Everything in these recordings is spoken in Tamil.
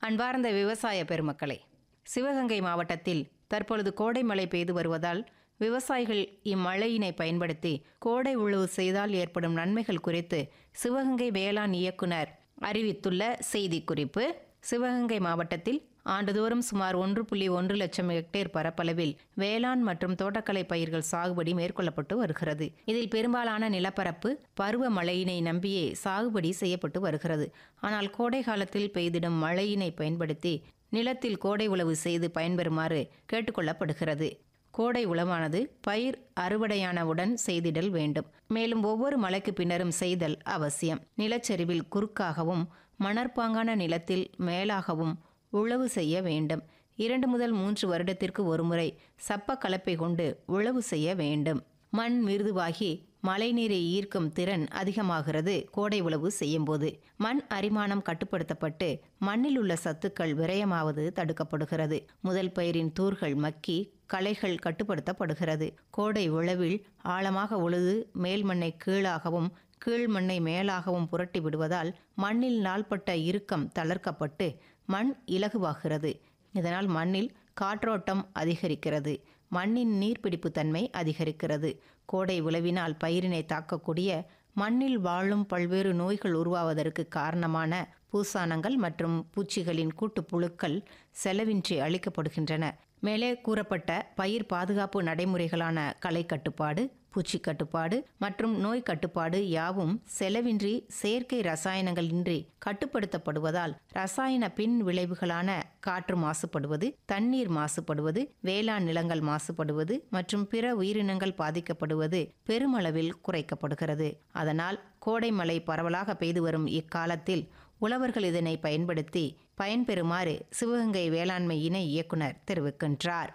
அன்பார்ந்த விவசாய பெருமக்களே சிவகங்கை மாவட்டத்தில் தற்பொழுது கோடை மழை பெய்து வருவதால் விவசாயிகள் இம்மழையினை பயன்படுத்தி கோடை உழவு செய்தால் ஏற்படும் நன்மைகள் குறித்து சிவகங்கை வேளாண் இயக்குனர் அறிவித்துள்ள செய்திக்குறிப்பு சிவகங்கை மாவட்டத்தில் ஆண்டுதோறும் சுமார் ஒன்று புள்ளி ஒன்று லட்சம் ஹெக்டேர் பரப்பளவில் வேளாண் மற்றும் தோட்டக்கலை பயிர்கள் சாகுபடி மேற்கொள்ளப்பட்டு வருகிறது இதில் பெரும்பாலான நிலப்பரப்பு பருவ மழையினை நம்பியே சாகுபடி செய்யப்பட்டு வருகிறது ஆனால் கோடை காலத்தில் பெய்திடும் மழையினை பயன்படுத்தி நிலத்தில் கோடை உழவு செய்து பயன்பெறுமாறு கேட்டுக்கொள்ளப்படுகிறது கோடை உழவானது பயிர் அறுவடையானவுடன் செய்திடல் வேண்டும் மேலும் ஒவ்வொரு மழைக்கு பின்னரும் செய்தல் அவசியம் நிலச்சரிவில் குறுக்காகவும் மணற்பாங்கான நிலத்தில் மேலாகவும் உழவு செய்ய வேண்டும் இரண்டு முதல் மூன்று வருடத்திற்கு ஒருமுறை சப்ப கலப்பை கொண்டு உழவு செய்ய வேண்டும் மண் மிருதுவாகி மழைநீரை ஈர்க்கும் திறன் அதிகமாகிறது கோடை உழவு செய்யும்போது மண் அரிமானம் கட்டுப்படுத்தப்பட்டு மண்ணில் உள்ள சத்துக்கள் விரயமாவது தடுக்கப்படுகிறது முதல் பயிரின் தூர்கள் மக்கி களைகள் கட்டுப்படுத்தப்படுகிறது கோடை உழவில் ஆழமாக உழுது மேல் மண்ணை கீழாகவும் கீழ் மண்ணை மேலாகவும் புரட்டி விடுவதால் மண்ணில் நாள்பட்ட இறுக்கம் தளர்க்கப்பட்டு மண் இலகுவாகிறது இதனால் மண்ணில் காற்றோட்டம் அதிகரிக்கிறது மண்ணின் நீர்பிடிப்பு தன்மை அதிகரிக்கிறது கோடை உழவினால் பயிரினை தாக்கக்கூடிய மண்ணில் வாழும் பல்வேறு நோய்கள் உருவாவதற்கு காரணமான பூசானங்கள் மற்றும் பூச்சிகளின் கூட்டுப்புழுக்கள் செலவின்றி அளிக்கப்படுகின்றன மேலே கூறப்பட்ட பயிர் பாதுகாப்பு நடைமுறைகளான களை கட்டுப்பாடு பூச்சி கட்டுப்பாடு மற்றும் நோய் கட்டுப்பாடு யாவும் செலவின்றி செயற்கை ரசாயனங்கள் இன்றி கட்டுப்படுத்தப்படுவதால் ரசாயன பின் விளைவுகளான காற்று மாசுபடுவது தண்ணீர் மாசுபடுவது வேளாண் நிலங்கள் மாசுபடுவது மற்றும் பிற உயிரினங்கள் பாதிக்கப்படுவது பெருமளவில் குறைக்கப்படுகிறது அதனால் கோடை மழை பரவலாக பெய்து வரும் இக்காலத்தில் உழவர்கள் இதனை பயன்படுத்தி பயன்பெறுமாறு சிவகங்கை வேளாண்மை இணை இயக்குனர் தெரிவிக்கின்றார்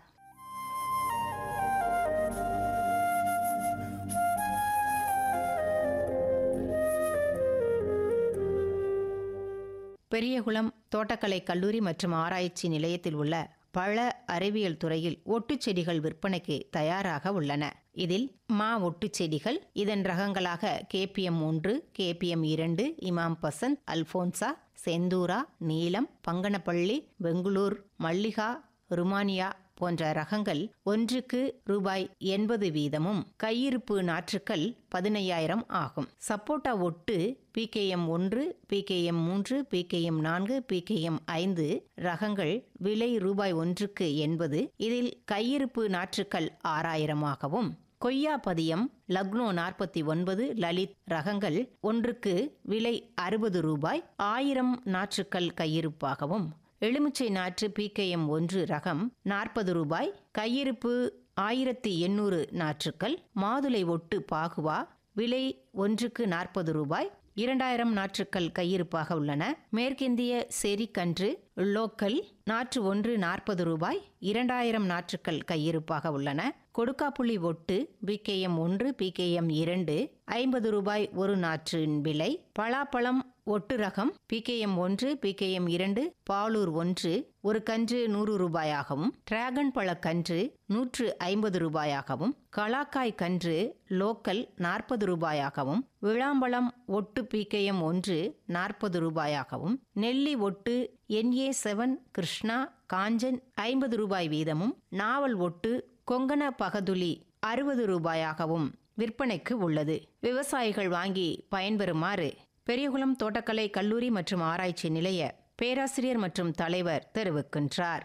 பெரியகுளம் தோட்டக்கலை கல்லூரி மற்றும் ஆராய்ச்சி நிலையத்தில் உள்ள பழ அறிவியல் துறையில் ஒட்டுச் செடிகள் விற்பனைக்கு தயாராக உள்ளன இதில் மா ஒட்டுச் செடிகள் இதன் ரகங்களாக கேபிஎம் ஒன்று கேபிஎம் இரண்டு இமாம் பசந்த் அல்போன்சா செந்தூரா நீலம் பங்கனப்பள்ளி பெங்களூர் மல்லிகா ருமானியா போன்ற ரகங்கள் ஒன்றுக்கு ரூபாய் எண்பது வீதமும் கையிருப்பு நாற்றுக்கள் பதினையாயிரம் ஆகும் சப்போட்டா ஒட்டு பிகேஎம் ஒன்று பிகேஎம் மூன்று பிகேஎம் நான்கு பிகேஎம் ஐந்து ரகங்கள் விலை ரூபாய் ஒன்றுக்கு எண்பது இதில் கையிருப்பு நாற்றுக்கள் ஆறாயிரமாகவும் கொய்யா பதியம் லக்னோ நாற்பத்தி ஒன்பது லலித் ரகங்கள் ஒன்றுக்கு விலை அறுபது ரூபாய் ஆயிரம் நாற்றுக்கள் கையிருப்பாகவும் எலுமிச்சை நாற்று பிகேஎம் ஒன்று ரகம் நாற்பது ரூபாய் கையிருப்பு ஆயிரத்தி எண்ணூறு நாற்றுக்கள் மாதுளை ஒட்டு பாகுவா விலை ஒன்றுக்கு நாற்பது ரூபாய் இரண்டாயிரம் நாற்றுக்கள் கையிருப்பாக உள்ளன மேற்கிந்திய செரிக்கன்று லோக்கல் நாற்று ஒன்று நாற்பது ரூபாய் இரண்டாயிரம் நாற்றுக்கள் கையிருப்பாக உள்ளன கொடுக்காப்புளி ஒட்டு பிகேஎம் ஒன்று பிகேஎம் இரண்டு ஐம்பது ரூபாய் ஒரு நாற்றின் விலை பலாப்பழம் ஒட்டு ரகம் பிகேஎம் ஒன்று பிகேஎம் இரண்டு பாலூர் ஒன்று ஒரு கன்று நூறு ரூபாயாகவும் டிராகன் பழ கன்று நூற்று ஐம்பது ரூபாயாகவும் கலாக்காய் கன்று லோக்கல் நாற்பது ரூபாயாகவும் விளாம்பழம் ஒட்டு பிகேஎம் ஒன்று நாற்பது ரூபாயாகவும் நெல்லி ஒட்டு என்ஏ செவன் கிருஷ்ணா காஞ்சன் ஐம்பது ரூபாய் வீதமும் நாவல் ஒட்டு கொங்கண பகதுலி அறுபது ரூபாயாகவும் விற்பனைக்கு உள்ளது விவசாயிகள் வாங்கி பயன்பெறுமாறு பெரியகுளம் தோட்டக்கலை கல்லூரி மற்றும் ஆராய்ச்சி நிலைய பேராசிரியர் மற்றும் தலைவர் தெரிவிக்கின்றார்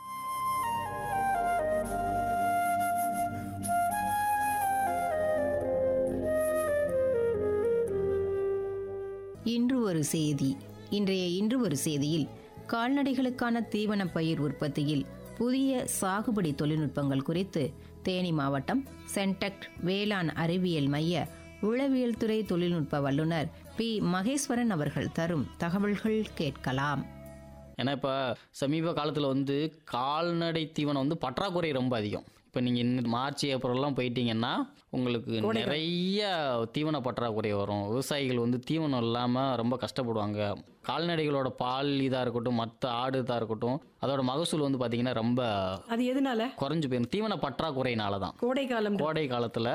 இன்று ஒரு செய்தி இன்றைய இன்று ஒரு செய்தியில் கால்நடைகளுக்கான தீவன பயிர் உற்பத்தியில் புதிய சாகுபடி தொழில்நுட்பங்கள் குறித்து தேனி மாவட்டம் சென்டெக்ட் வேளாண் அறிவியல் மைய உளவியல் துறை தொழில்நுட்ப வல்லுநர் பி மகேஸ்வரன் அவர்கள் தரும் தகவல்கள் கேட்கலாம் ஏன்னா இப்போ சமீப காலத்தில் வந்து கால்நடை தீவனம் வந்து பற்றாக்குறை ரொம்ப அதிகம் இப்போ நீங்கள் மார்ச் ஏப்ரல்லாம் போயிட்டீங்கன்னா உங்களுக்கு நிறைய தீவன பற்றாக்குறை வரும் விவசாயிகள் வந்து தீவனம் இல்லாமல் ரொம்ப கஷ்டப்படுவாங்க கால்நடைகளோட பால் இதாக இருக்கட்டும் மற்ற ஆடு இதாக இருக்கட்டும் அதோட மகசூல் வந்து பார்த்தீங்கன்னா ரொம்ப அது எதனால குறைஞ்சு போயிடும் தீவன பற்றாக்குறையினால தான் கோடை காலம் கோடை காலத்தில்